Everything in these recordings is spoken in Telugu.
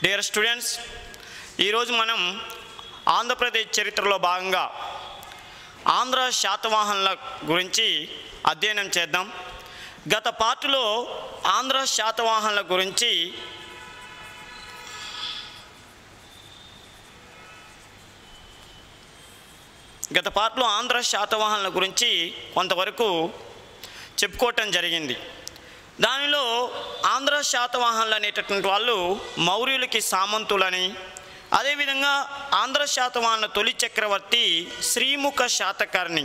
డియర్ స్టూడెంట్స్ ఈరోజు మనం ఆంధ్రప్రదేశ్ చరిత్రలో భాగంగా ఆంధ్ర శాతవాహనుల గురించి అధ్యయనం చేద్దాం గత పార్టులో ఆంధ్ర శాతవాహనుల గురించి గత పార్ట్లో ఆంధ్ర శాతవాహనుల గురించి కొంతవరకు చెప్పుకోవటం జరిగింది దానిలో ఆంధ్ర శాతవాహనులు అనేటటువంటి వాళ్ళు మౌర్యులకి సామంతులని అదేవిధంగా ఆంధ్ర శాతవాహనుల తొలి చక్రవర్తి శ్రీముఖ శాతకర్ణి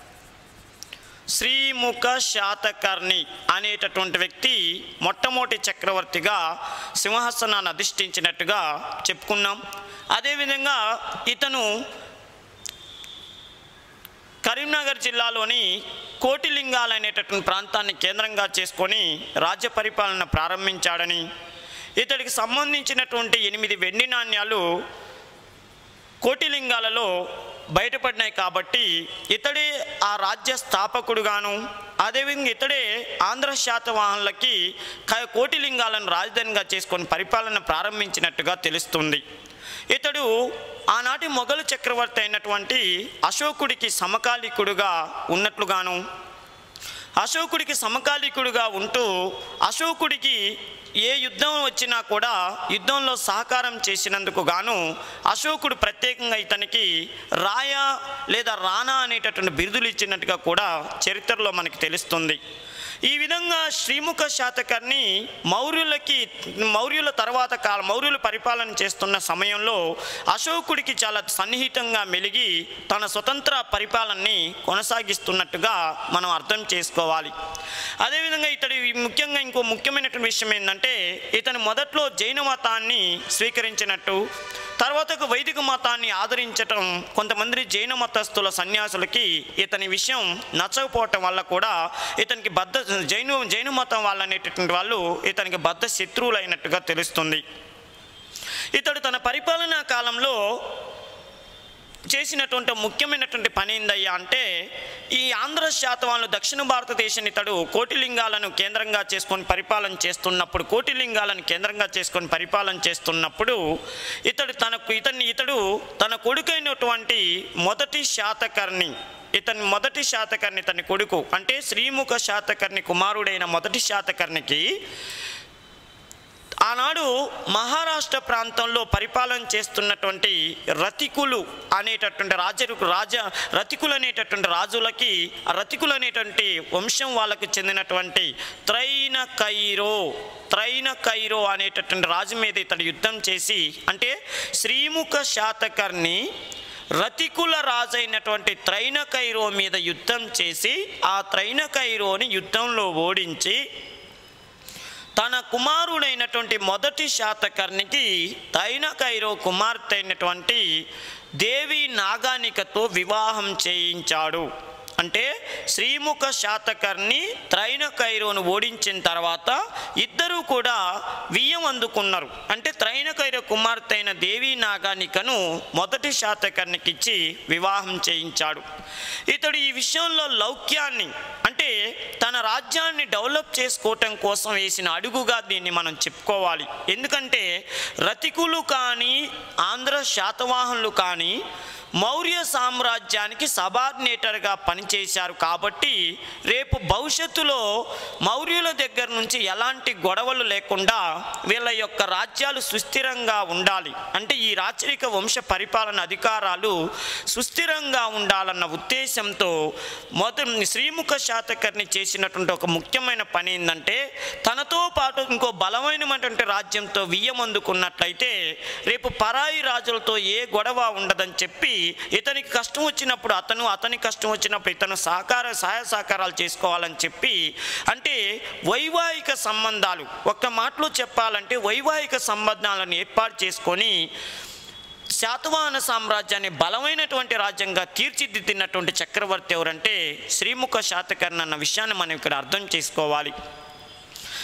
శ్రీముఖ శాతకర్ణి అనేటటువంటి వ్యక్తి మొట్టమొదటి చక్రవర్తిగా సింహాసనాన్ని అధిష్ఠించినట్టుగా చెప్పుకున్నాం అదేవిధంగా ఇతను కరీంనగర్ జిల్లాలోని కోటిలింగాలు అనేటటువంటి ప్రాంతాన్ని కేంద్రంగా చేసుకొని రాజ్య పరిపాలన ప్రారంభించాడని ఇతడికి సంబంధించినటువంటి ఎనిమిది వెండి నాణ్యాలు కోటిలింగాలలో బయటపడినాయి కాబట్టి ఇతడే ఆ రాజ్య స్థాపకుడుగాను అదేవిధంగా ఇతడే ఆంధ్ర శాతవాహనులకి క- కోటిలింగాలను రాజధానిగా చేసుకొని పరిపాలన ప్రారంభించినట్టుగా తెలుస్తుంది ఇతడు ఆనాటి మొఘలు చక్రవర్తి అయినటువంటి అశోకుడికి సమకాలీకుడుగా ఉన్నట్లుగాను అశోకుడికి సమకాలీకుడిగా ఉంటూ అశోకుడికి ఏ యుద్ధం వచ్చినా కూడా యుద్ధంలో సహకారం చేసినందుకు గాను అశోకుడు ప్రత్యేకంగా ఇతనికి రాయ లేదా రానా అనేటటువంటి బిరుదులు ఇచ్చినట్టుగా కూడా చరిత్రలో మనకి తెలుస్తుంది ఈ విధంగా శ్రీముఖ శాతకర్ణి మౌర్యులకి మౌర్యుల తర్వాత కాల మౌర్యులు పరిపాలన చేస్తున్న సమయంలో అశోకుడికి చాలా సన్నిహితంగా మెలిగి తన స్వతంత్ర పరిపాలనని కొనసాగిస్తున్నట్టుగా మనం అర్థం చేసుకోవాలి అదేవిధంగా ఇతడి ముఖ్యంగా ఇంకో ముఖ్యమైనటువంటి విషయం ఏంటంటే ఇతను మొదట్లో జైన మతాన్ని స్వీకరించినట్టు తర్వాతకు వైదిక మతాన్ని ఆదరించటం కొంతమంది జైన మతస్థుల సన్యాసులకి ఇతని విషయం నచ్చకపోవటం వల్ల కూడా ఇతనికి బద్ధ జైను జైన మతం వాళ్ళు అనేటటువంటి వాళ్ళు ఇతనికి బద్ధ శత్రువులు అయినట్టుగా తెలుస్తుంది ఇతడు తన పరిపాలనా కాలంలో చేసినటువంటి ముఖ్యమైనటువంటి పని ఏందయ్యా అంటే ఈ ఆంధ్ర శాతవాళ్ళు దక్షిణ భారతదేశాన్ని ఇతడు కోటిలింగాలను కేంద్రంగా చేసుకొని పరిపాలన చేస్తున్నప్పుడు కోటిలింగాలను కేంద్రంగా చేసుకొని పరిపాలన చేస్తున్నప్పుడు ఇతడు తనకు ఇతన్ని ఇతడు తన కొడుకైనటువంటి మొదటి శాతకర్ణి ఇతని మొదటి శాతకర్ణి ఇతని కొడుకు అంటే శ్రీముఖ శాతకర్ణి కుమారుడైన మొదటి శాతకర్ణికి ఆనాడు మహారాష్ట్ర ప్రాంతంలో పరిపాలన చేస్తున్నటువంటి రతికులు అనేటటువంటి రాజరు రాజ రతికులు అనేటటువంటి రాజులకి ఆ రతికులు అనేటువంటి వంశం వాళ్ళకు చెందినటువంటి త్రైన కైరో త్రైన కైరో అనేటటువంటి రాజు మీద ఇతడు యుద్ధం చేసి అంటే శ్రీముఖ శాతకర్ణి రతికుల రాజైనటువంటి త్రైన కైరో మీద యుద్ధం చేసి ఆ త్రైన కైరోని యుద్ధంలో ఓడించి తన కుమారుడైనటువంటి మొదటి శాతకర్ణికి తైన కైరో కుమార్తె అయినటువంటి దేవి నాగానికతో వివాహం చేయించాడు అంటే శ్రీముఖ శాతకర్ణి త్రైన కైరోను ఓడించిన తర్వాత ఇద్దరూ కూడా వియ్యం అందుకున్నారు అంటే త్రైన కైరో కుమార్తె అయిన దేవి నాగానికను మొదటి శాతకర్ణికి ఇచ్చి వివాహం చేయించాడు ఇతడు ఈ విషయంలో లౌక్యాన్ని అంటే తన రాజ్యాన్ని డెవలప్ చేసుకోవటం కోసం వేసిన అడుగుగా దీన్ని మనం చెప్పుకోవాలి ఎందుకంటే రతికులు కానీ ఆంధ్ర శాతవాహనులు కానీ మౌర్య సామ్రాజ్యానికి సబార్డినేటర్గా పనిచేశారు కాబట్టి రేపు భవిష్యత్తులో మౌర్యుల దగ్గర నుంచి ఎలాంటి గొడవలు లేకుండా వీళ్ళ యొక్క రాజ్యాలు సుస్థిరంగా ఉండాలి అంటే ఈ రాచరిక వంశ పరిపాలన అధికారాలు సుస్థిరంగా ఉండాలన్న ఉద్దేశంతో మొదటి శ్రీముఖ శాతకర్ణి చేసినటువంటి ఒక ముఖ్యమైన పని ఏంటంటే తనతో పాటు ఇంకో బలమైనటువంటి రాజ్యంతో వియ్యం అందుకున్నట్లయితే రేపు పరాయి రాజులతో ఏ గొడవ ఉండదని చెప్పి ఇతనికి కష్టం వచ్చినప్పుడు అతను అతని కష్టం వచ్చినప్పుడు ఇతను సహకార సహాయ సహకారాలు చేసుకోవాలని చెప్పి అంటే వైవాహిక సంబంధాలు ఒక్క మాటలో చెప్పాలంటే వైవాహిక సంబంధాలను ఏర్పాటు చేసుకొని శాతవాహన సామ్రాజ్యాన్ని బలమైనటువంటి రాజ్యంగా తీర్చిదిద్దినటువంటి చక్రవర్తి ఎవరంటే శ్రీముఖ శాతకర్ణి అన్న విషయాన్ని మనం ఇక్కడ అర్థం చేసుకోవాలి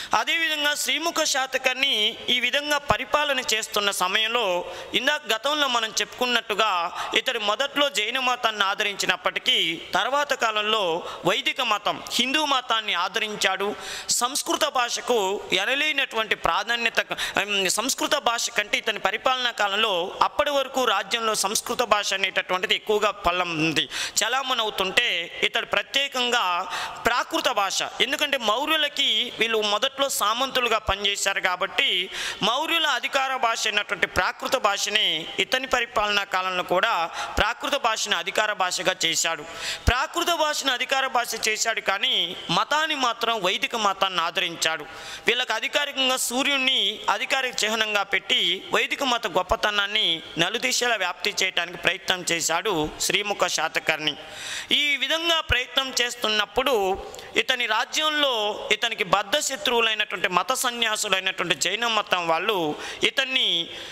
అదేవిధంగా శ్రీముఖ శాతకర్ణి ఈ విధంగా పరిపాలన చేస్తున్న సమయంలో ఇందాక గతంలో మనం చెప్పుకున్నట్టుగా ఇతడు మొదట్లో జైన మతాన్ని ఆదరించినప్పటికీ తర్వాత కాలంలో వైదిక మతం హిందూ మతాన్ని ఆదరించాడు సంస్కృత భాషకు ఎనలేనటువంటి ప్రాధాన్యత ఉమ్, సంస్కృత భాష కంటే ఇతని పరిపాలనా కాలంలో అప్పటి వరకు రాజ్యంలో సంస్కృత భాష అనేటటువంటిది ఎక్కువగా పల్లం ఉంది చలామణి అవుతుంటే ఇతడు ప్రత్యేకంగా ప్రాకృత భాష ఎందుకంటే మౌర్యులకి వీళ్ళు మొదట్లో సామంతులుగా పనిచేశారు కాబట్టి మౌర్యుల అధికార భాష అయినటువంటి ప్రాకృత భాషని ఇతని పరిపాలనా కాలంలో కూడా ప్రాకృత భాషను అధికార భాషగా చేశాడు ప్రాకృత భాషను అధికార భాష చేశాడు కానీ మతాన్ని మాత్రం వైదిక మతాన్ని ఆదరించాడు వీళ్ళకి అధికారికంగా సూర్యుడిని అధికారిక చిహ్నంగా పెట్టి వైదిక మత గొప్పతనాన్ని నలుదిశల వ్యాప్తి చేయడానికి ప్రయత్నం చేశాడు శ్రీముఖ శాతకర్ణి ఈ విధంగా ప్రయత్నం చేస్తున్నప్పుడు ఇతని రాజ్యంలో ఇతనికి బద్ధ శత్రువులైనటువంటి మత సన్యాసులైనటువంటి జైన మతం వాళ్ళు ఇతన్ని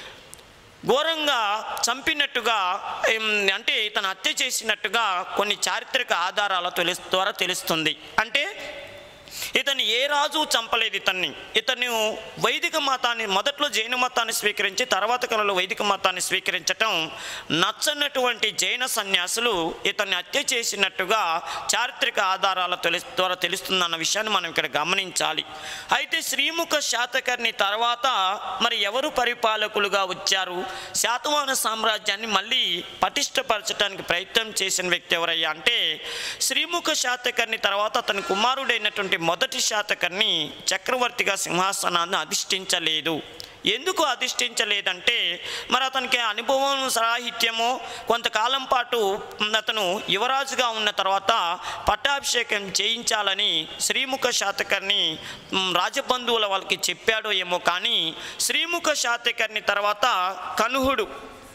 ఘోరంగా చంపినట్టుగా ఏం, అంటే ఇతను హత్య చేసినట్టుగా కొన్ని చారిత్రక ఆధారాల తెలు ద్వారా తెలుస్తుంది అంటే ఇతన్ని ఏ రాజు చంపలేదు ఇతన్ని ఇతను వైదిక మతాన్ని మొదట్లో జైన మతాన్ని స్వీకరించి తర్వాత కాలంలో వైదిక మతాన్ని స్వీకరించటం నచ్చనటువంటి జైన సన్యాసులు ఇతన్ని హత్య చేసినట్టుగా చారిత్రక ఆధారాల తెలి ద్వారా తెలుస్తుందన్న విషయాన్ని మనం ఇక్కడ గమనించాలి అయితే శ్రీముఖ శాతకర్ణి తర్వాత మరి ఎవరు పరిపాలకులుగా వచ్చారు శాతవాహన సామ్రాజ్యాన్ని మళ్ళీ పటిష్టపరచడానికి ప్రయత్నం చేసిన వ్యక్తి ఎవరయ్యా అంటే శ్రీముఖ శాతకర్ణి తర్వాత అతని కుమారుడైనటువంటి మొదటి శాతకర్ణి చక్రవర్తిగా సింహాసనాన్ని అధిష్ఠించలేదు ఎందుకు అధిష్ఠించలేదంటే మరి అతనికి అనుభవం సాహిత్యము కొంతకాలం పాటు అతను యువరాజుగా ఉన్న తర్వాత పట్టాభిషేకం చేయించాలని శ్రీముఖ శాతకర్ణి మ్, రాజబంధువుల వాళ్ళకి చెప్పాడో ఏమో కానీ శ్రీముఖ శాతకర్ణి తర్వాత కనుహుడు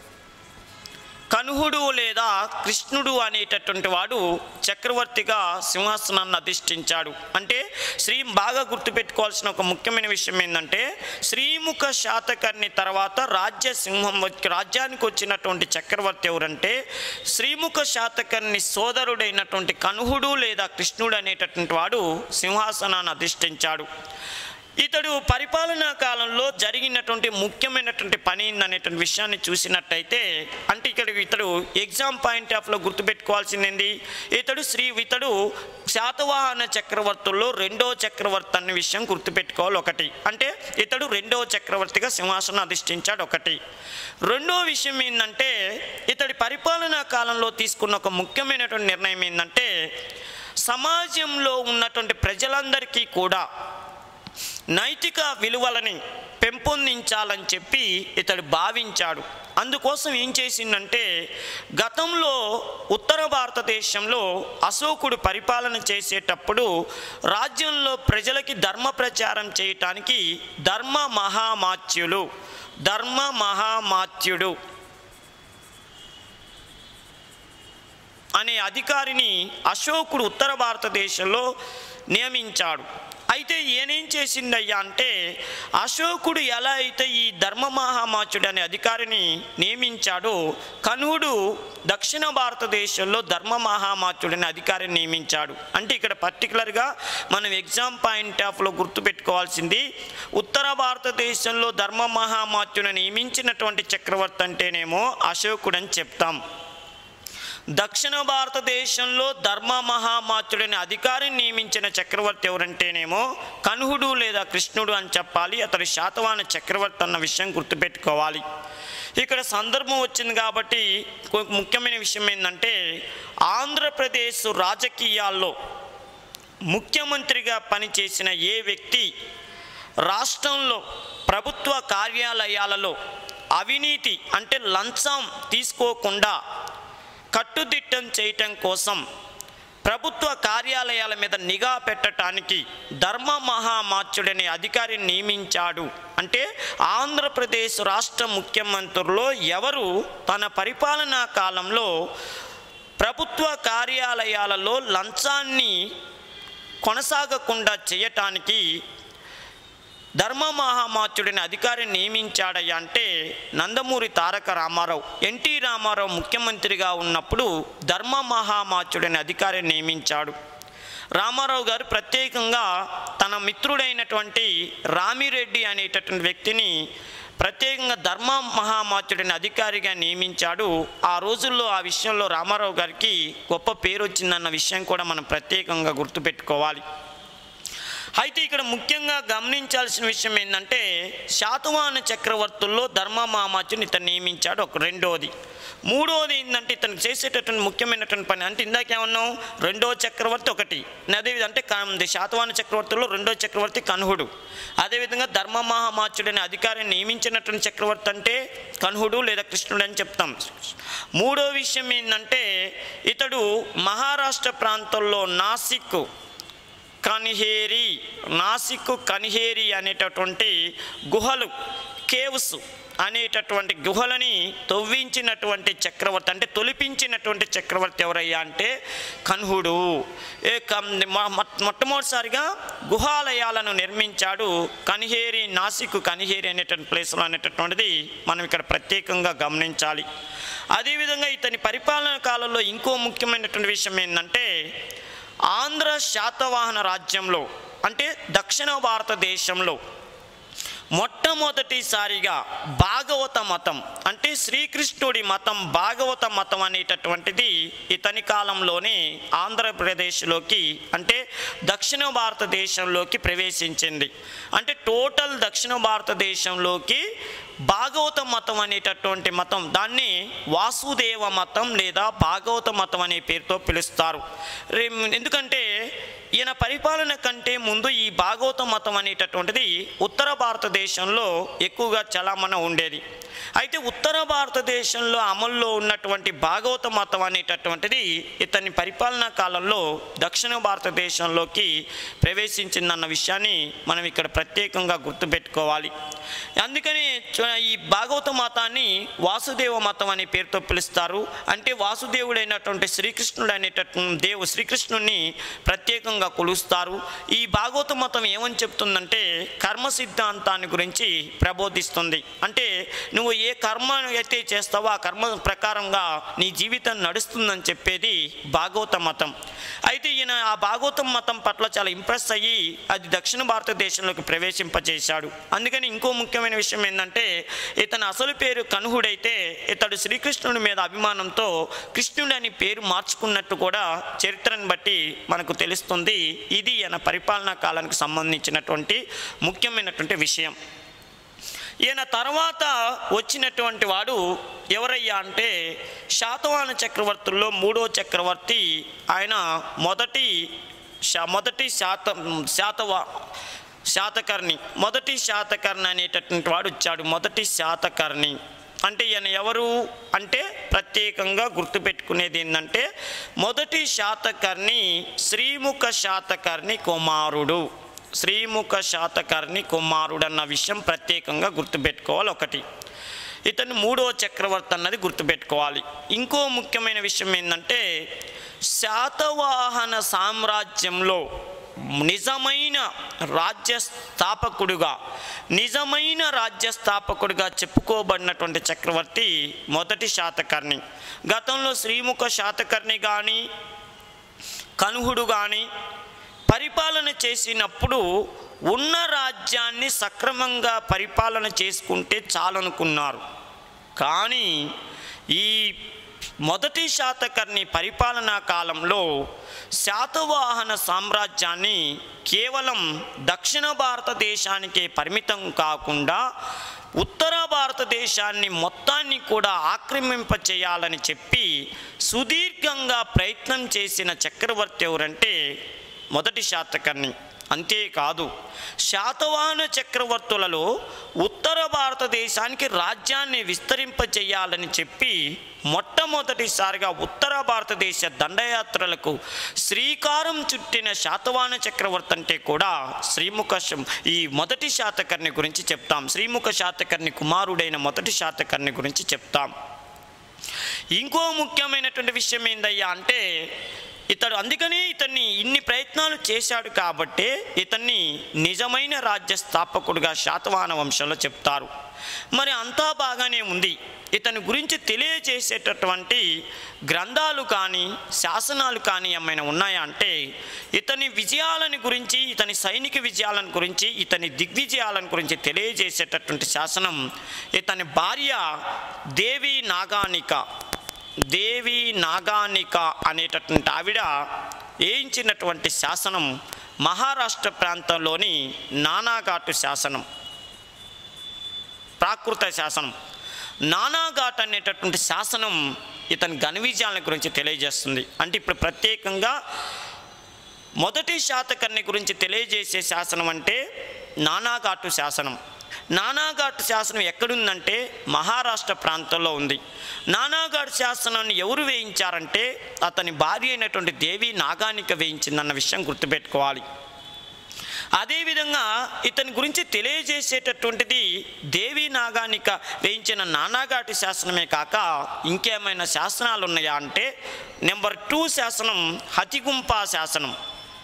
కనుహుడు లేదా కృష్ణుడు అనేటటువంటి వాడు చక్రవర్తిగా సింహాసనాన్ని అధిష్ఠించాడు అంటే శ్రీ బాగా గుర్తుపెట్టుకోవాల్సిన ఒక ముఖ్యమైన విషయం ఏంటంటే శ్రీముఖ శాతకర్ణి తర్వాత రాజ్య సింహం వచ్చి- రాజ్యానికి వచ్చినటువంటి చక్రవర్తి ఎవరంటే శ్రీముఖ శాతకర్ణి సోదరుడైనటువంటి కనుహుడు లేదా కృష్ణుడు అనేటటువంటి వాడు సింహాసనాన్ని అధిష్ఠించాడు ఇతడు పరిపాలనా కాలంలో జరిగినటువంటి ముఖ్యమైనటువంటి పని ఏందనేటువంటి విషయాన్ని చూసినట్టయితే అంటే ఇక్కడ ఇతడు ఎగ్జామ్ పాయింట్ ఆఫ్లో గుర్తుపెట్టుకోవాల్సింది ఏంది ఇతడు శ్రీ ఇతడు శాతవాహన చక్రవర్తుల్లో రెండో చక్రవర్తి అనే విషయం గుర్తుపెట్టుకోవాలి ఒకటి అంటే ఇతడు రెండో చక్రవర్తిగా సింహాసనం అధిష్ఠించాడు ఒకటి రెండో విషయం ఏంటంటే ఇతడి పరిపాలనా కాలంలో తీసుకున్న ఒక ముఖ్యమైనటువంటి నిర్ణయం ఏంటంటే సమాజంలో ఉన్నటువంటి ప్రజలందరికీ కూడా నైతిక విలువలని పెంపొందించాలని చెప్పి ఇతడు భావించాడు అందుకోసం ఏం చేసిందంటే గతంలో ఉత్తర భారతదేశంలో అశోకుడు పరిపాలన చేసేటప్పుడు రాజ్యంలో ప్రజలకి ధర్మ ప్రచారం చేయటానికి ధర్మ మహామాత్యులు ధర్మ మహామాత్యుడు అనే అధికారిని అశోకుడు ఉత్తర భారతదేశంలో నియమించాడు అయితే ఈయనేం చేసిందయ్యా అంటే అశోకుడు ఎలా అయితే ఈ ధర్మ మహామాచుడు అనే అధికారిని నియమించాడో కనుడు దక్షిణ భారతదేశంలో ధర్మ మహామాచుడు అనే అధికారిని నియమించాడు అంటే ఇక్కడ పర్టికులర్గా మనం ఎగ్జామ్ పాయింట్ ఆఫ్లో గుర్తుపెట్టుకోవాల్సింది ఉత్తర భారతదేశంలో ధర్మ మహామాత్యుని నియమించినటువంటి చక్రవర్తి అంటేనేమో అశోకుడు అని చెప్తాం దక్షిణ భారతదేశంలో ధర్మ మహామాత్యుడని అధికారిని నియమించిన చక్రవర్తి ఎవరంటేనేమో కనుహుడు లేదా కృష్ణుడు అని చెప్పాలి అతడు శాతవాహన చక్రవర్తి అన్న విషయం గుర్తుపెట్టుకోవాలి ఇక్కడ సందర్భం వచ్చింది కాబట్టి ఒక ముఖ్యమైన విషయం ఏంటంటే ఆంధ్రప్రదేశ్ రాజకీయాల్లో ముఖ్యమంత్రిగా పనిచేసిన ఏ వ్యక్తి రాష్ట్రంలో ప్రభుత్వ కార్యాలయాలలో అవినీతి అంటే లంచం తీసుకోకుండా కట్టుదిట్టం చేయటం కోసం ప్రభుత్వ కార్యాలయాల మీద నిఘా పెట్టడానికి ధర్మ మహామాత్యుడనే అధికారిని నియమించాడు అంటే ఆంధ్రప్రదేశ్ రాష్ట్ర ముఖ్యమంత్రుల్లో ఎవరు తన పరిపాలనా కాలంలో ప్రభుత్వ కార్యాలయాలలో లంచాన్ని కొనసాగకుండా చేయటానికి ధర్మ మహామాత్యుడిని అధికారిని నియమించాడయ్యా అంటే నందమూరి తారక రామారావు ఎన్టీ రామారావు ముఖ్యమంత్రిగా ఉన్నప్పుడు ధర్మ మహామాత్యుడిని అధికారిని నియమించాడు రామారావు గారు ప్రత్యేకంగా తన మిత్రుడైనటువంటి రామిరెడ్డి అనేటటువంటి వ్యక్తిని ప్రత్యేకంగా ధర్మ మహామాత్యుడిని అధికారిగా నియమించాడు ఆ రోజుల్లో ఆ విషయంలో రామారావు గారికి గొప్ప పేరు వచ్చిందన్న విషయం కూడా మనం ప్రత్యేకంగా గుర్తుపెట్టుకోవాలి అయితే ఇక్కడ ముఖ్యంగా గమనించాల్సిన విషయం ఏంటంటే శాతవాహన చక్రవర్తుల్లో ధర్మ మహామాత్యుని ఇతను నియమించాడు ఒక రెండోది మూడోది ఏంటంటే ఇతను చేసేటటువంటి ముఖ్యమైనటువంటి పని అంటే ఇందాక ఏమన్నాం రెండో చక్రవర్తి ఒకటి అదేవిధంగా అంటే కా- శాతవాహన చక్రవర్తుల్లో రెండో చక్రవర్తి కన్హుడు అదేవిధంగా ధర్మ మహామాత్యుడని అధికారిని నియమించినటువంటి చక్రవర్తి అంటే కన్హుడు లేదా కృష్ణుడు అని చెప్తాం మూడో విషయం ఏంటంటే ఇతడు మహారాష్ట్ర ప్రాంతంలో నాసిక్ కనిహేరి నాసిక్ కనిహేరి అనేటటువంటి గుహలు కేవ్స్ అనేటటువంటి గుహలని తవ్వించినటువంటి చక్రవర్తి అంటే తొలిపించినటువంటి చక్రవర్తి ఎవరయ్యా అంటే కన్హుడు ఏ కం- మొ- మొ- మొట్టమొదటిసారిగా గుహాలయాలను నిర్మించాడు కనిహేరి నాసిక్ కనిహేరి అనేటువంటి ప్లేస్లో అనేటటువంటిది మనం ఇక్కడ ప్రత్యేకంగా గమనించాలి అదేవిధంగా ఇతని పరిపాలన కాలంలో ఇంకో ముఖ్యమైనటువంటి విషయం ఏంటంటే ఆంధ్ర శాతవాహన రాజ్యంలో అంటే దక్షిణ భారతదేశంలో మొట్టమొదటిసారిగా భాగవత మతం అంటే శ్రీకృష్ణుడి మతం భాగవత మతం అనేటటువంటిది ఇతని కాలంలోనే ఆంధ్రప్రదేశ్లోకి అంటే దక్షిణ భారతదేశంలోకి ప్రవేశించింది అంటే టోటల్ దక్షిణ భారతదేశంలోకి భాగవత మతం అనేటటువంటి మతం దాన్ని వాసుదేవ మతం లేదా భాగవత మతం అనే పేరుతో పిలుస్తారు రే- ఎందుకంటే ఈయన పరిపాలన కంటే ముందు ఈ భాగవత మతం అనేటటువంటిది ఉత్తర భారతదేశంలో ఎక్కువగా చలామణ ఉండేది అయితే ఉత్తర భారతదేశంలో అమల్లో ఉన్నటువంటి భాగవత మతం అనేటటువంటిది ఇతని పరిపాలనా కాలంలో దక్షిణ భారతదేశంలోకి ప్రవేశించిందన్న విషయాన్ని మనం ఇక్కడ ప్రత్యేకంగా గుర్తుపెట్టుకోవాలి అందుకని చు- ఈ భాగవత మతాన్ని వాసుదేవ మతం అనే పేరుతో పిలుస్తారు అంటే వాసుదేవుడైనటువంటి శ్రీకృష్ణుడు అనేటటువంటి దేవు శ్రీకృష్ణుడిని ప్రత్యేకంగా కొలుస్తారు ఈ భాగవత మతం ఏమని చెప్తుందంటే కర్మ సిద్ధాంతాన్ని గురించి ప్రబోధిస్తుంది అంటే నువ్వు ఏ కర్మ అయితే చేస్తావో ఆ కర్మ ప్రకారంగా నీ జీవితం నడుస్తుందని చెప్పేది భాగవత మతం అయితే ఈయన ఆ భాగవతం మతం పట్ల చాలా ఇంప్రెస్ అయ్యి అది దక్షిణ భారతదేశంలోకి ప్రవేశింపజేశాడు అందుకని ఇంకో ముఖ్యమైన విషయం ఏంటంటే ఇతని అసలు పేరు కనుహుడైతే ఇతడు శ్రీకృష్ణుడి మీద అభిమానంతో కృష్ణుడు అని పేరు మార్చుకున్నట్టు కూడా చరిత్రను బట్టి మనకు తెలుస్తుంది ఇది ఈయన పరిపాలనా కాలానికి సంబంధించినటువంటి ముఖ్యమైనటువంటి విషయం ఈయన తర్వాత వచ్చినటువంటి వాడు ఎవరయ్యా అంటే శాతవాహన చక్రవర్తుల్లో మూడో చక్రవర్తి ఆయన మొదటి శా- మొదటి శాత శాతవా శాతకర్ణి మొదటి శాతకర్ణి అనేటటువంటి వాడు వచ్చాడు మొదటి శాతకర్ణి అంటే ఈయన ఎవరు అంటే ప్రత్యేకంగా గుర్తుపెట్టుకునేది ఏంటంటే మొదటి శాతకర్ణి శ్రీముఖ శాతకర్ణి కుమారుడు శ్రీముఖ శాతకర్ణి కుమారుడు అన్న విషయం ప్రత్యేకంగా గుర్తుపెట్టుకోవాలి ఒకటి ఇతను మూడవ చక్రవర్తి అన్నది గుర్తుపెట్టుకోవాలి ఇంకో ముఖ్యమైన విషయం ఏంటంటే శాతవాహన సామ్రాజ్యంలో నిజమైన రాజ్య స్థాపకుడుగా నిజమైన రాజ్య స్థాపకుడిగా చెప్పుకోబడినటువంటి చక్రవర్తి మొదటి శాతకర్ణి గతంలో శ్రీముఖ శాతకర్ణి కానీ కనుహుడు కానీ పరిపాలన చేసినప్పుడు ఉన్న రాజ్యాన్ని సక్రమంగా పరిపాలన చేసుకుంటే చాలనుకున్నారు కానీ ఈ మొదటి శాతకర్ణి పరిపాలనా కాలంలో శాతవాహన సామ్రాజ్యాన్ని కేవలం దక్షిణ భారతదేశానికే పరిమితం కాకుండా ఉత్తర భారతదేశాన్ని మొత్తాన్ని కూడా ఆక్రమింపచేయాలని చెప్పి సుదీర్ఘంగా ప్రయత్నం చేసిన చక్రవర్తి ఎవరంటే మొదటి శాతకర్ణి అంతేకాదు శాతవాహన చక్రవర్తులలో ఉత్తర భారతదేశానికి రాజ్యాన్ని విస్తరింపచేయాలని చెప్పి మొట్టమొదటిసారిగా ఉత్తర భారతదేశ దండయాత్రలకు శ్రీకారం చుట్టిన శాతవాహన చక్రవర్తి అంటే కూడా శ్రీముఖ శం- ఈ మొదటి శాతకర్ణి గురించి చెప్తాం శ్రీముఖ శాతకర్ణి కుమారుడైన మొదటి శాతకర్ణి గురించి చెప్తాం ఇంకో ముఖ్యమైనటువంటి విషయం ఏందయ్యా అంటే ఇతడు అందుకనే ఇతన్ని ఇన్ని ప్రయత్నాలు చేశాడు కాబట్టే ఇతన్ని నిజమైన రాజ్య స్థాపకుడుగా శాతవాహన వంశంలో చెప్తారు మరి అంతా బాగానే ఉంది ఇతని గురించి తెలియజేసేటటువంటి గ్రంథాలు కానీ శాసనాలు కానీ ఏమైనా ఉన్నాయా అంటే ఇతని విజయాలను గురించి ఇతని సైనిక విజయాలను గురించి ఇతని దిగ్విజయాలను గురించి తెలియజేసేటటువంటి శాసనం ఇతని భార్య దేవి నాగానిక దేవి నాగానిక అనేటటువంటి ఆవిడ వేయించినటువంటి శాసనం మహారాష్ట్ర ప్రాంతంలోని నానాఘాటు శాసనం ప్రాకృత శాసనం నానాఘాట్ అనేటటువంటి శాసనం ఇతని ఘన విజయాల గురించి తెలియజేస్తుంది అంటే ఇప్పుడు ప్రత్యేకంగా మొదటి శాతకర్ణి గురించి తెలియజేసే శాసనం అంటే నానాఘాటు శాసనం నానాఘాటు శాసనం ఎక్కడుందంటే మహారాష్ట్ర ప్రాంతంలో ఉంది నానాఘాటు శాసనాన్ని ఎవరు వేయించారంటే అతని భార్య అయినటువంటి దేవి నాగానిక వేయించిందన్న విషయం గుర్తుపెట్టుకోవాలి అదేవిధంగా ఇతని గురించి తెలియజేసేటటువంటిది దేవి నాగానిక వేయించిన నానాఘాటి శాసనమే కాక ఇంకేమైనా శాసనాలు ఉన్నాయా అంటే నెంబర్ టూ శాసనం హతిగుంపా శాసనం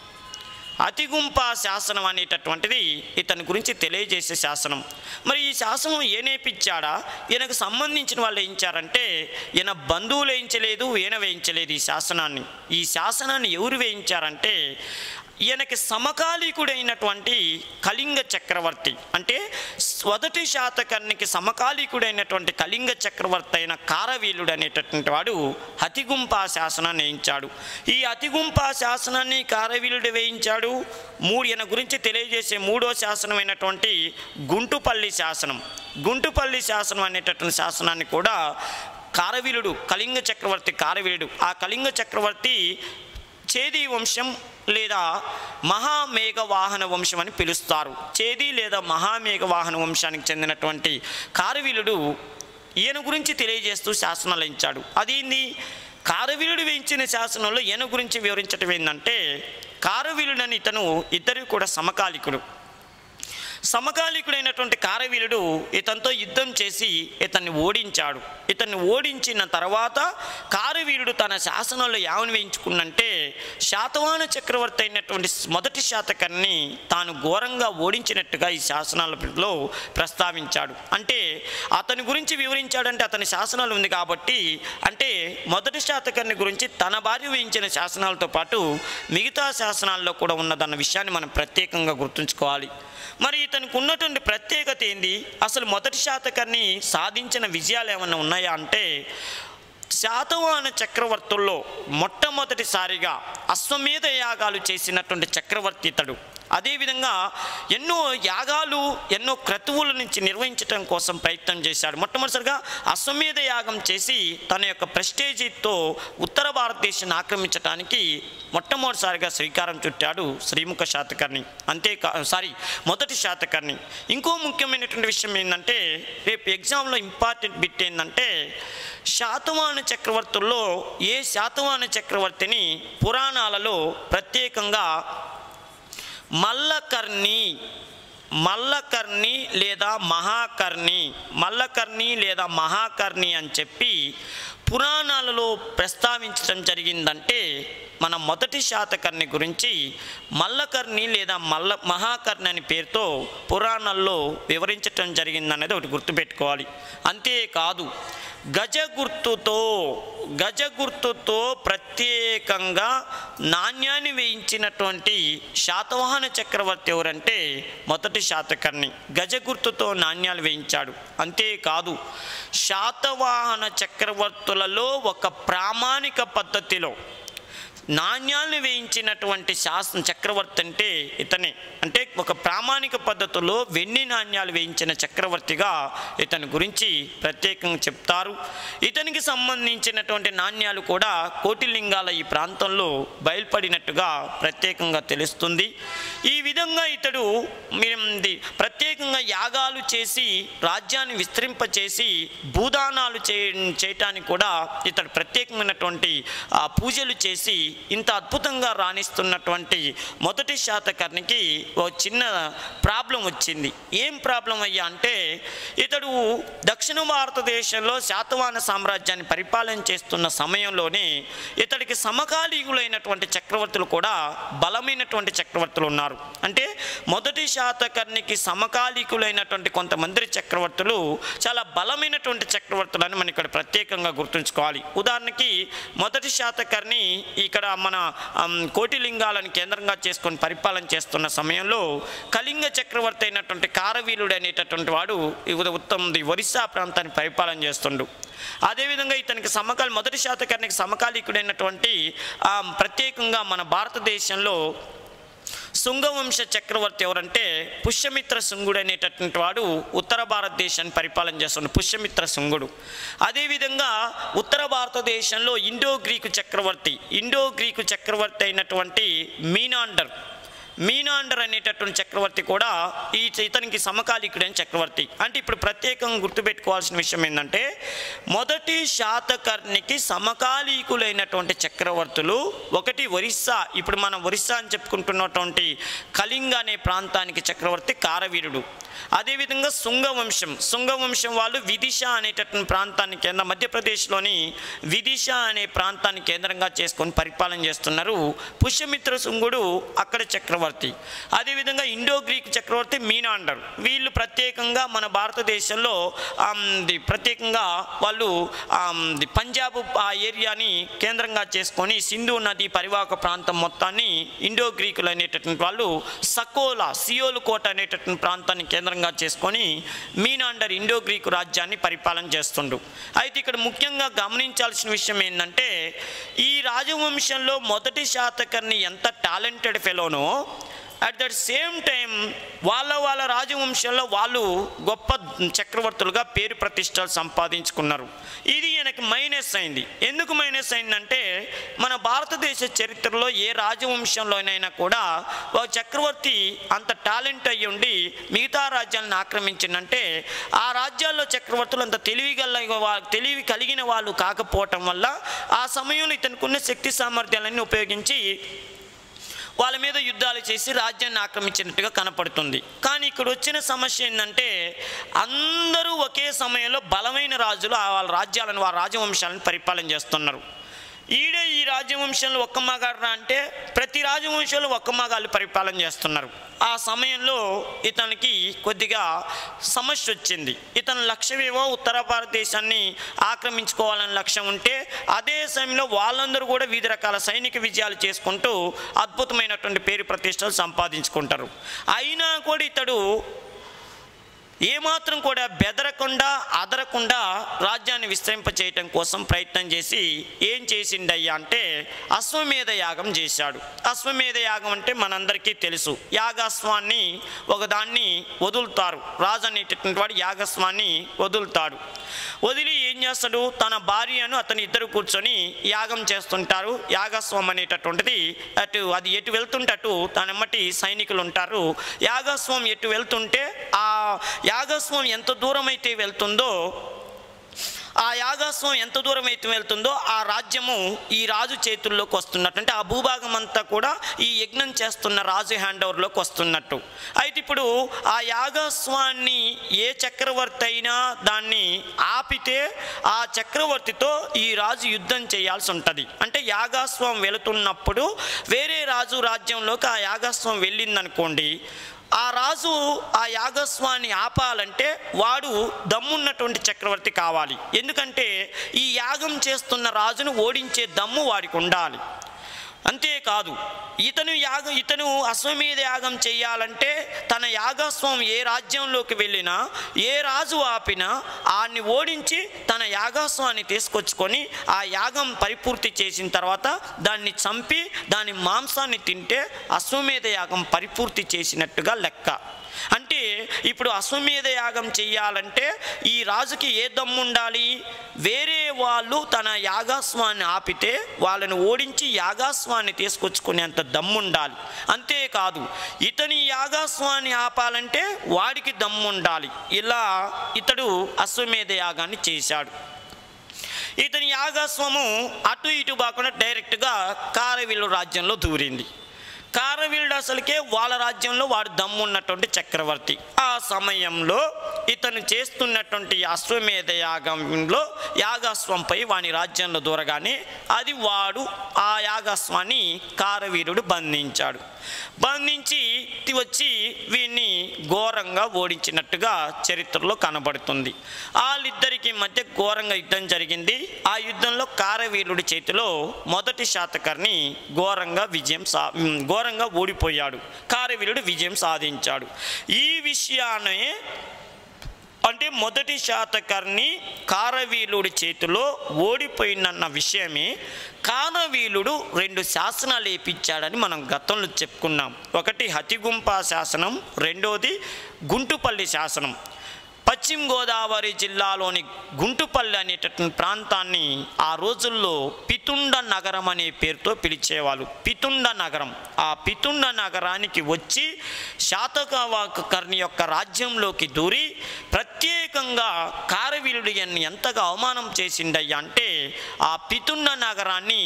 అతిగుంప శాసనం అనేటటువంటిది ఇతని గురించి తెలియజేసే శాసనం మరి ఈ శాసనం ఏ నేర్పించాడా ఈయనకు సంబంధించిన వాళ్ళు వేయించారంటే ఈయన బంధువులు వేయించలేదు ఈయన వేయించలేదు ఈ శాసనాన్ని ఈ శాసనాన్ని ఎవరు వేయించారంటే ఈయనకి సమకాలీకుడైనటువంటి కళింగ చక్రవర్తి అంటే మొదటి శాతకర్ణికి సమకాలీకుడైనటువంటి కళింగ చక్రవర్తి అయిన కారవీలుడు అనేటటువంటి వాడు అతిగుంపా శాసనాన్ని వేయించాడు ఈ అతిగుంపా శాసనాన్ని కారవీలుడు వేయించాడు మూడు ఈయన గురించి తెలియజేసే మూడో శాసనమైనటువంటి గుంటుపల్లి శాసనం గుంటుపల్లి శాసనం అనేటటువంటి శాసనాన్ని కూడా కారవీలుడు కళింగ చక్రవర్తి కారవీలుడు ఆ కళింగ చక్రవర్తి చేది వంశం లేదా మహామేఘ వాహన వంశం అని పిలుస్తారు చేది లేదా మహామేఘ వాహన వంశానికి చెందినటువంటి కారవీలుడు ఈయన గురించి తెలియజేస్తూ శాసనాలు ఇచ్చాడు అదేంది కారవీలుడు వేయించిన శాసనంలో ఈయన గురించి వివరించడం ఏంటంటే కారవీలుడని ఇతను ఇద్దరు కూడా సమకాలికుడు సమకాలీకుడైనటువంటి కారవీరుడు ఇతనితో యుద్ధం చేసి ఇతన్ని ఓడించాడు ఇతన్ని ఓడించిన తర్వాత కారవీరుడు తన శాసనంలో యావని వేయించుకున్నంటే శాతవాహన చక్రవర్తి అయినటువంటి మొదటి శాతకర్ణి తాను ఘోరంగా ఓడించినట్టుగా ఈ శాసనాలలో ప్రస్తావించాడు అంటే అతని గురించి వివరించాడంటే అతని శాసనాలు ఉంది కాబట్టి అంటే మొదటి శాతకర్ణి గురించి తన భార్య వేయించిన శాసనాలతో పాటు మిగతా శాసనాల్లో కూడా ఉన్నదన్న విషయాన్ని మనం ప్రత్యేకంగా గుర్తుంచుకోవాలి మరి ఇతనికి ఉన్నటువంటి ప్రత్యేకత ఏంది అసలు మొదటి శాతకర్ణి సాధించిన విజయాలు ఏమన్నా ఉన్నాయా అంటే శాతవాహన చక్రవర్తుల్లో మొట్టమొదటిసారిగా అశ్వమేధ యాగాలు చేసినటువంటి చక్రవర్తి ఇతడు అదేవిధంగా ఎన్నో యాగాలు ఎన్నో క్రతువుల నుంచి నిర్వహించడం కోసం ప్రయత్నం చేశాడు మొట్టమొదటిసారిగా అశ్వమేధ యాగం చేసి తన యొక్క ప్రెస్టేజీతో ఉత్తర భారతదేశాన్ని ఆక్రమించడానికి మొట్టమొదటిసారిగా శ్రీకారం చుట్టాడు శ్రీముఖ శాతకర్ణి అంతేకా సారీ మొదటి శాతకర్ణి ఇంకో ముఖ్యమైనటువంటి విషయం ఏంటంటే రేపు ఎగ్జామ్లో ఇంపార్టెంట్ బిట్ ఏంటంటే శాతవాహన చక్రవర్తుల్లో ఏ శాతవాహన చక్రవర్తిని పురాణాలలో ప్రత్యేకంగా మల్లకర్ణి మల్లకర్ణి లేదా మహాకర్ణి మల్లకర్ణి లేదా మహాకర్ణి అని చెప్పి పురాణాలలో ప్రస్తావించడం జరిగిందంటే మన మొదటి శాతకర్ణి గురించి మల్లకర్ణి లేదా మల్ల మహాకర్ణి అనే పేరుతో పురాణాల్లో వివరించటం జరిగిందనేది ఒకటి గుర్తుపెట్టుకోవాలి అంతేకాదు గజ గుర్తుతో గజ గుర్తుతో ప్రత్యేకంగా నాణ్యాన్ని వేయించినటువంటి శాతవాహన చక్రవర్తి ఎవరంటే మొదటి శాతకర్ణి గజ గుర్తుతో నాణ్యాలు వేయించాడు అంతేకాదు శాతవాహన చక్రవర్తులలో ఒక ప్రామాణిక పద్ధతిలో నాణ్యాలను వేయించినటువంటి శాసన చక్రవర్తి అంటే ఇతనే అంటే ఒక ప్రామాణిక పద్ధతిలో వెండి నాణ్యాలు వేయించిన చక్రవర్తిగా ఇతని గురించి ప్రత్యేకంగా చెప్తారు ఇతనికి సంబంధించినటువంటి నాణ్యాలు కూడా కోటిలింగాల ఈ ప్రాంతంలో బయలుపడినట్టుగా ప్రత్యేకంగా తెలుస్తుంది ఈ విధంగా ఇతడు మీది ప్రత్యేకంగా యాగాలు చేసి రాజ్యాన్ని విస్తరింపచేసి భూదానాలు చే చేయటానికి కూడా ఇతడు ప్రత్యేకమైనటువంటి ఆ, పూజలు చేసి ఇంత అద్భుతంగా రాణిస్తున్నటువంటి మొదటి శాతకర్ణికి ఓ చిన్న ప్రాబ్లం వచ్చింది ఏం ప్రాబ్లం అయ్యా అంటే ఇతడు దక్షిణ భారతదేశంలో శాతవాహన సామ్రాజ్యాన్ని పరిపాలన చేస్తున్న సమయంలోనే ఇతడికి సమకాలీకులైనటువంటి చక్రవర్తులు కూడా బలమైనటువంటి చక్రవర్తులు ఉన్నారు అంటే మొదటి శాతకర్ణికి సమకాలీకులైనటువంటి కొంతమంది చక్రవర్తులు చాలా బలమైనటువంటి చక్రవర్తులని మనం ఇక్కడ ప్రత్యేకంగా గుర్తుంచుకోవాలి ఉదాహరణకి మొదటి శాతకర్ణి ఇక్కడ మన ఆమ్, కోటిలింగాలను కేంద్రంగా చేసుకొని పరిపాలన చేస్తున్న సమయంలో కళింగ చక్రవర్తి అయినటువంటి కారవీరుడు అనేటటువంటి వాడు ఈ ఉద- ఉత్తమ ఒరిస్సా ప్రాంతాన్ని పరిపాలన చేస్తుండు అదేవిధంగా ఇతనికి సమకాల మొదటి శాతకర్ణికి సమకాలీకుడైనటువంటి ఆ, ప్రత్యేకంగా మన భారతదేశంలో శృంగవంశ చక్రవర్తి ఎవరంటే పుష్యమిత్ర శృంగుడు అనేటటువంటి వాడు ఉత్తర భారతదేశాన్ని పరిపాలన చేస్తున్నాడు పుష్యమిత్ర శృంగుడు అదేవిధంగా ఉత్తర భారతదేశంలో ఇండో గ్రీకు చక్రవర్తి ఇండో గ్రీకు చక్రవర్తి అయినటువంటి మీనాండర్ మీనాండర్ అనేటటువంటి చక్రవర్తి కూడా ఈ ఇతనికి సమకాలీకుడైన చక్రవర్తి అంటే ఇప్పుడు ప్రత్యేకంగా గుర్తుపెట్టుకోవాల్సిన విషయం ఏంటంటే మొదటి శాతకర్ణికి సమకాలీకులైనటువంటి చక్రవర్తులు ఒకటి ఒరిస్సా ఇప్పుడు మనం ఒరిస్సా అని చెప్పుకుంటున్నటువంటి కళింగ అనే ప్రాంతానికి చక్రవర్తి కారవీరుడు అదేవిధంగా శృంగవంశం శృంగవంశం వాళ్ళు విదిశ అనేటటువంటి ప్రాంతాన్ని కేంద్ర మధ్యప్రదేశ్లోని విదిశ అనే ప్రాంతాన్ని కేంద్రంగా చేసుకొని పరిపాలన చేస్తున్నారు పుష్యమిత్ర శృంగుడు అక్కడ చక్రవర్తి అదేవిధంగా ఇండో గ్రీక్ చక్రవర్తి మీనాండర్ వీళ్ళు ప్రత్యేకంగా మన భారతదేశంలో ఆమ్, ది ప్రత్యేకంగా వాళ్ళు ఆమ్, ది పంజాబ్ ఆ ఏరియాని కేంద్రంగా చేసుకొని సింధు నది పరివాహక ప్రాంతం మొత్తాన్ని ఇండో గ్రీకులు అనేటటువంటి వాళ్ళు సకోలా సియోలు కోట అనేటటువంటి ప్రాంతాన్ని కేంద్రంగా చేసుకొని మీనాండర్ ఇండో గ్రీకు రాజ్యాన్ని పరిపాలన చేస్తుండు అయితే ఇక్కడ ముఖ్యంగా గమనించాల్సిన విషయం ఏంటంటే ఈ రాజవంశంలో మొదటి శాతకర్ణి ఎంత టాలెంటెడ్ ఫెలోనో అట్ దట్ సేమ్ టైం వాళ్ళ వాళ్ళ రాజవంశంలో వాళ్ళు గొప్ప చక్రవర్తులుగా పేరు ప్రతిష్టలు సంపాదించుకున్నారు ఇది ఈయనకి మైనస్ అయింది ఎందుకు మైనస్ అయిందంటే మన భారతదేశ చరిత్రలో ఏ రాజవంశంలోనైనా కూడా ఒక చక్రవర్తి అంత టాలెంట్ అయ్యి ఉండి మిగతా రాజ్యాలను ఆక్రమించిందంటే ఆ రాజ్యాల్లో చక్రవర్తులు అంత తెలివి గల వా- తెలివి కలిగిన వాళ్ళు కాకపోవటం వల్ల ఆ సమయంలో ఇతనికి ఉన్న శక్తి సామర్థ్యాలన్నీ ఉపయోగించి వాళ్ళ మీద యుద్ధాలు చేసి రాజ్యాన్ని ఆక్రమించినట్టుగా కనపడుతుంది కానీ ఇక్కడ వచ్చిన సమస్య ఏంటంటే అందరూ ఒకే సమయంలో బలమైన రాజులు ఆ వాళ్ళ రాజ్యాలను వారి రాజవంశాలను పరిపాలన చేస్తున్నారు ఈడే ఈ రాజవంశంలో ఒక్క మగాడ్రా అంటే ప్రతి రాజవంశంలో ఒక్క మగాళ్ళు పరిపాలన చేస్తున్నారు ఆ సమయంలో ఇతనికి కొద్దిగా సమస్య వచ్చింది ఇతని లక్ష్యమేమో ఉత్తర భారతదేశాన్ని ఆక్రమించుకోవాలని లక్ష్యం ఉంటే అదే సమయంలో వాళ్ళందరూ కూడా వివిధ రకాల సైనిక విజయాలు చేసుకుంటూ అద్భుతమైనటువంటి పేరు ప్రతిష్టలు సంపాదించుకుంటారు అయినా కూడా ఇతడు ఏమాత్రం కూడా బెదరకుండా అదరకుండా రాజ్యాన్ని విస్తరింప చేయటం కోసం ప్రయత్నం చేసి ఏం చేసిండయ్యా అంటే అశ్వమేధ యాగం చేశాడు అశ్వమేధ యాగం అంటే మనందరికీ తెలుసు యాగాస్వాన్ని ఒకదాన్ని వదులుతారు రాజు అనేటటువంటి వాడు యాగస్వాన్ని వదులుతాడు వదిలి ఏం చేస్తాడు తన భార్యను అతని ఇద్దరు కూర్చొని యాగం చేస్తుంటారు యాగస్వం అనేటటువంటిది అటు అది ఎటు వెళ్తుంటే అటు తనమ్మటి సైనికులు ఉంటారు యాగస్వం ఎటు వెళ్తుంటే ఆ యాగస్వం ఎంత దూరం అయితే వెళ్తుందో ఆ యాగాస్వం ఎంత దూరం అయితే వెళ్తుందో ఆ రాజ్యము ఈ రాజు చేతుల్లోకి వస్తున్నట్టు అంటే ఆ భూభాగం అంతా కూడా ఈ యజ్ఞం చేస్తున్న రాజు హ్యాండ్ ఓవర్లోకి వస్తున్నట్టు అయితే ఇప్పుడు ఆ యాగాస్వాన్ని ఏ చక్రవర్తి అయినా దాన్ని ఆపితే ఆ చక్రవర్తితో ఈ రాజు యుద్ధం చేయాల్సి ఉంటుంది అంటే యాగాస్వం వెళుతున్నప్పుడు వేరే రాజు రాజ్యంలోకి ఆ యాగాస్వం వెళ్ళిందనుకోండి ఆ రాజు ఆ యాగస్వాన్ని ఆపాలంటే వాడు దమ్మున్నటువంటి చక్రవర్తి కావాలి ఎందుకంటే ఈ యాగం చేస్తున్న రాజును ఓడించే దమ్ము వాడికి ఉండాలి అంతేకాదు ఇతను యాగ ఇతను అశ్వమేధ యాగం చేయాలంటే తన యాగస్వం ఏ రాజ్యంలోకి వెళ్ళినా ఏ రాజు ఆపినా ఆన్ని ఓడించి తన యాగస్వాన్ని తీసుకొచ్చుకొని ఆ యాగం పరిపూర్తి చేసిన తర్వాత దాన్ని చంపి దాని మాంసాన్ని తింటే అశ్వమేధ యాగం పరిపూర్తి చేసినట్టుగా లెక్క అంటే ఇప్పుడు అశ్వమేధ యాగం చెయ్యాలంటే ఈ రాజుకి ఏ దమ్ము ఉండాలి వేరే వాళ్ళు తన యాగాస్వాన్ని ఆపితే వాళ్ళని ఓడించి యాగాస్వాన్ని తీసుకొచ్చుకునేంత దమ్ము ఉండాలి అంతేకాదు ఇతని యాగాస్వాన్ని ఆపాలంటే వాడికి దమ్ము ఉండాలి ఇలా ఇతడు అశ్వమేధ యాగాన్ని చేశాడు ఇతని యాగస్వము అటు ఇటు కాకుండా డైరెక్ట్గా కారవీలు రాజ్యంలో దూరింది కారవీరుడు అసలుకే వాళ్ళ రాజ్యంలో వాడు దమ్మున్నటువంటి చక్రవర్తి ఆ సమయంలో ఇతను చేస్తున్నటువంటి అశ్వమేధ యాగంలో యాగాశ్వంపై వాని రాజ్యంలో దూరగానే అది వాడు ఆ యాగాశ్వాన్ని కారవీరుడు బంధించాడు బంధించి తి- వచ్చి వీన్ని ఘోరంగా ఓడించినట్టుగా చరిత్రలో కనబడుతుంది వాళ్ళిద్దరికి మధ్య ఘోరంగా యుద్ధం జరిగింది ఆ యుద్ధంలో కారవీరుడి చేతిలో మొదటి శాతకర్ణి ఘోరంగా విజయం సా ఉమ్, ఘోరంగా ఓడిపోయాడు కారవీరుడు విజయం సాధించాడు ఈ విషయాన్ని అంటే మొదటి శాతకర్ణి కారవీలుడి చేతిలో ఓడిపోయిందన్న విషయమే కారవీలుడు రెండు శాసనాలు వేయించాడని మనం గతంలో చెప్పుకున్నాం ఒకటి హతిగుంప శాసనం రెండోది గుంటుపల్లి శాసనం పశ్చిమ గోదావరి జిల్లాలోని గుంటుపల్లి అనేటటువంటి ప్రాంతాన్ని ఆ రోజుల్లో పితుండ నగరం అనే పేరుతో పిలిచేవాళ్ళు పితుండ నగరం ఆ పితుండ నగరానికి వచ్చి శాతకర్ణి యొక్క రాజ్యంలోకి దూరి ప్రత్యేకంగా కారవీరుడు ఎన్ని ఎంతగా అవమానం చేసిండయ్యా అంటే ఆ పితుండ నగరాన్ని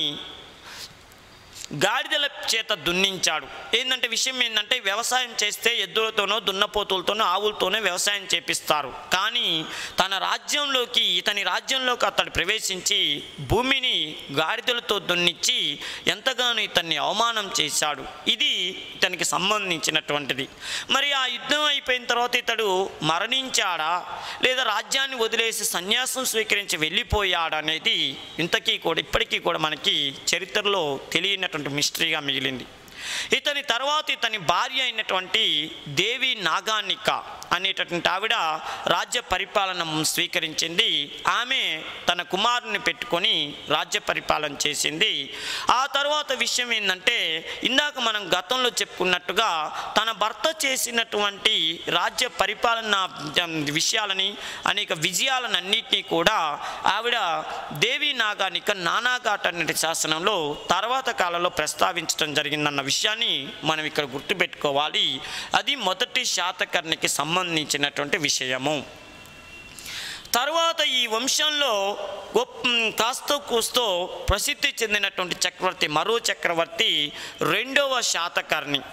గాడిదల చేత దున్నించాడు ఏంటంటే విషయం ఏంటంటే వ్యవసాయం చేస్తే ఎద్దులతోనో దున్నపోతులతోనో ఆవులతోనో వ్యవసాయం చేపిస్తారు కానీ తన రాజ్యంలోకి ఇతని రాజ్యంలోకి అతడు ప్రవేశించి భూమిని గాడిదలతో దున్నిచ్చి ఎంతగానో ఇతన్ని అవమానం చేశాడు ఇది ఇతనికి సంబంధించినటువంటిది మరి ఆ యుద్ధం అయిపోయిన తర్వాత ఇతడు మరణించాడా లేదా రాజ్యాన్ని వదిలేసి సన్యాసం స్వీకరించి వెళ్ళిపోయాడా అనేది ఇంతకీ కూడా ఇప్పటికీ కూడా మనకి చరిత్రలో తెలియనటువంటి మిస్టరీగా మిగిలింది ఇతని తర్వాత ఇతని భార్య అయినటువంటి దేవి నాగానిక అనేటటువంటి ఆవిడ రాజ్య పరిపాలన స్వీకరించింది ఆమె తన కుమారుని పెట్టుకొని రాజ్య పరిపాలన చేసింది ఆ తర్వాత విషయం ఏంటంటే ఇందాక మనం గతంలో చెప్పుకున్నట్టుగా తన భర్త చేసినటువంటి రాజ్య పరిపాలన విషయాలని అనేక విజయాలను అన్నింటినీ కూడా ఆవిడ దేవి నాగానిక నానాఘాట్ అనే శాసనంలో తర్వాత కాలంలో ప్రస్తావించడం జరిగిందన్న విషయాన్ని మనం ఇక్కడ గుర్తుపెట్టుకోవాలి అది మొదటి శాతకర్ణికి సంబంధించినటువంటి విషయము తర్వాత ఈ వంశంలో గొప్ప కాస్తో కూస్తో ప్రసిద్ధి చెందినటువంటి చక్రవర్తి మరో చక్రవర్తి రెండవ శాతకర్ణి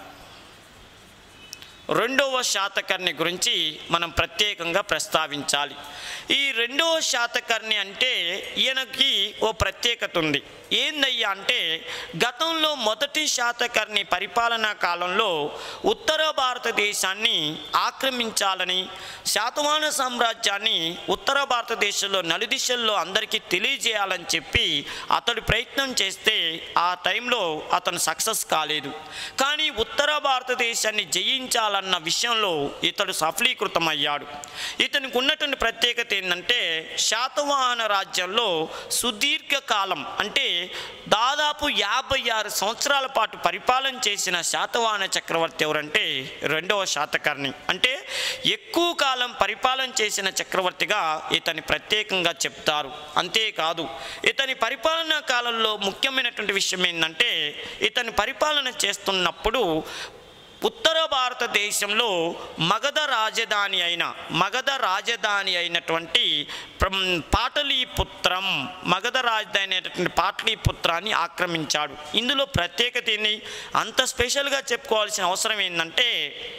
రెండవ శాతకర్ణి గురించి మనం ప్రత్యేకంగా ప్రస్తావించాలి ఈ రెండవ శాతకర్ణి అంటే ఈయనకి ఓ ప్రత్యేకత ఉంది ఏందయ్యా అంటే గతంలో మొదటి శాతకర్ణి పరిపాలనా కాలంలో ఉత్తర భారతదేశాన్ని ఆక్రమించాలని శాతవాహన సామ్రాజ్యాన్ని ఉత్తర భారతదేశంలో నలుదిశల్లో అందరికీ తెలియజేయాలని చెప్పి అతడు ప్రయత్నం చేస్తే ఆ టైంలో అతను సక్సెస్ కాలేదు కానీ ఉత్తర భారతదేశాన్ని జయించాలన్న విషయంలో ఇతడు సఫలీకృతమయ్యాడు ఇతనికి ఉన్నటువంటి ప్రత్యేకత ఏంటంటే శాతవాహన రాజ్యంలో సుదీర్ఘకాలం అంటే దాదాపు యాభై ఆరు సంవత్సరాల పాటు పరిపాలన చేసిన శాతవాహన చక్రవర్తి ఎవరంటే రెండవ శాతకర్ణి అంటే ఎక్కువ కాలం పరిపాలన చేసిన చక్రవర్తిగా ఇతని ప్రత్యేకంగా చెప్తారు అంతేకాదు ఇతని పరిపాలనా కాలంలో ముఖ్యమైనటువంటి విషయం ఏంటంటే ఇతని పరిపాలన చేస్తున్నప్పుడు ఉత్తర భారతదేశంలో మగధ రాజధాని అయిన మగధ రాజధాని అయినటువంటి ప్రం- పాటలీపుత్రం మగధ రాజధాని అయినటువంటి పాటలీపుత్రాన్ని ఆక్రమించాడు ఇందులో ప్రత్యేకత ఏంది అంత స్పెషల్గా చెప్పుకోవాల్సిన అవసరం ఏంటంటే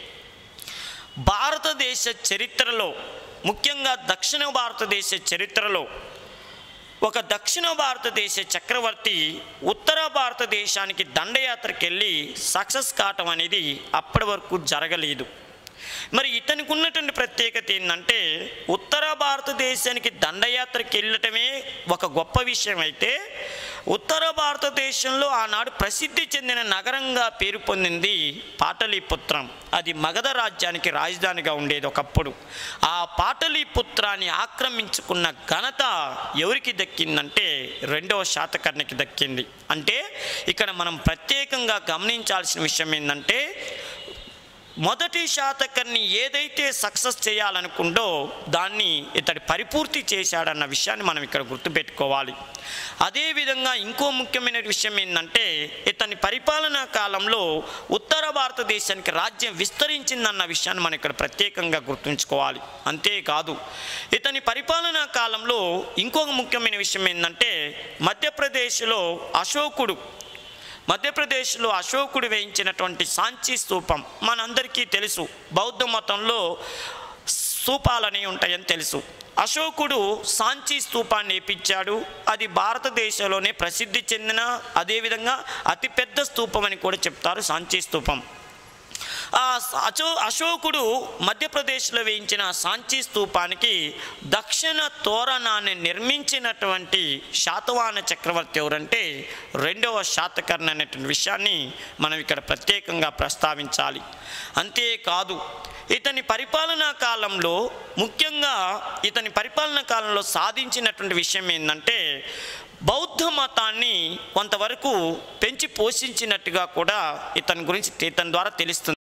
భారతదేశ చరిత్రలో ముఖ్యంగా దక్షిణ భారతదేశ చరిత్రలో ఒక దక్షిణ భారతదేశ చక్రవర్తి ఉత్తర భారతదేశానికి దండయాత్రకి వెళ్ళి సక్సెస్ కావటం అనేది అప్పటి వరకు జరగలేదు మరి ఇతనికి ఉన్నటువంటి ప్రత్యేకత ఏంటంటే ఉత్తర భారతదేశానికి దండయాత్రకి వెళ్ళటమే ఒక గొప్ప విషయం అయితే ఉత్తర భారతదేశంలో ఆనాడు ప్రసిద్ధి చెందిన నగరంగా పేరు పొందింది పాటలీపుత్రం అది మగధ రాజ్యానికి రాజధానిగా ఉండేది ఒకప్పుడు ఆ పాటలీపుత్రాన్ని ఆక్రమించుకున్న ఘనత ఎవరికి దక్కిందంటే రెండవ శాతకర్ణికి దక్కింది అంటే ఇక్కడ మనం ప్రత్యేకంగా గమనించాల్సిన విషయం ఏంటంటే మొదటి శాతకర్ణి ఏదైతే సక్సెస్ చేయాలనుకుందో దాన్ని ఇతడు పరిపూర్తి చేశాడన్న విషయాన్ని మనం ఇక్కడ గుర్తుపెట్టుకోవాలి అదేవిధంగా ఇంకో ముఖ్యమైన విషయం ఏంటంటే ఇతని పరిపాలనా కాలంలో ఉత్తర భారతదేశానికి రాజ్యం విస్తరించిందన్న విషయాన్ని మనం ఇక్కడ ప్రత్యేకంగా గుర్తుంచుకోవాలి అంతేకాదు ఇతని పరిపాలనా కాలంలో ఇంకొక ముఖ్యమైన విషయం ఏంటంటే మధ్యప్రదేశ్లో అశోకుడు మధ్యప్రదేశ్లో అశోకుడు వేయించినటువంటి సాంచి స్తూపం మనందరికీ తెలుసు బౌద్ధ మతంలో స్తూపాలని ఉంటాయని తెలుసు అశోకుడు సాంచి స్తూపాన్ని వేపించాడు అది భారతదేశంలోనే ప్రసిద్ధి చెందిన అదేవిధంగా అతిపెద్ద స్తూపం అని కూడా చెప్తారు సాంచి స్తూపం ఆ అశో అశోకుడు మధ్యప్రదేశ్లో వేయించిన సాంచి స్తూపానికి దక్షిణ తోరణాన్ని నిర్మించినటువంటి శాతవాహన చక్రవర్తి ఎవరంటే రెండవ శాతకర్ణ అనేటువంటి విషయాన్ని మనం ఇక్కడ ప్రత్యేకంగా ప్రస్తావించాలి అంతేకాదు ఇతని పరిపాలనా కాలంలో ముఖ్యంగా ఇతని పరిపాలనా కాలంలో సాధించినటువంటి విషయం ఏంటంటే బౌద్ధ మతాన్ని కొంతవరకు పెంచి పోషించినట్టుగా కూడా ఇతని గురించి ఇతని ద్వారా తెలుస్తుంది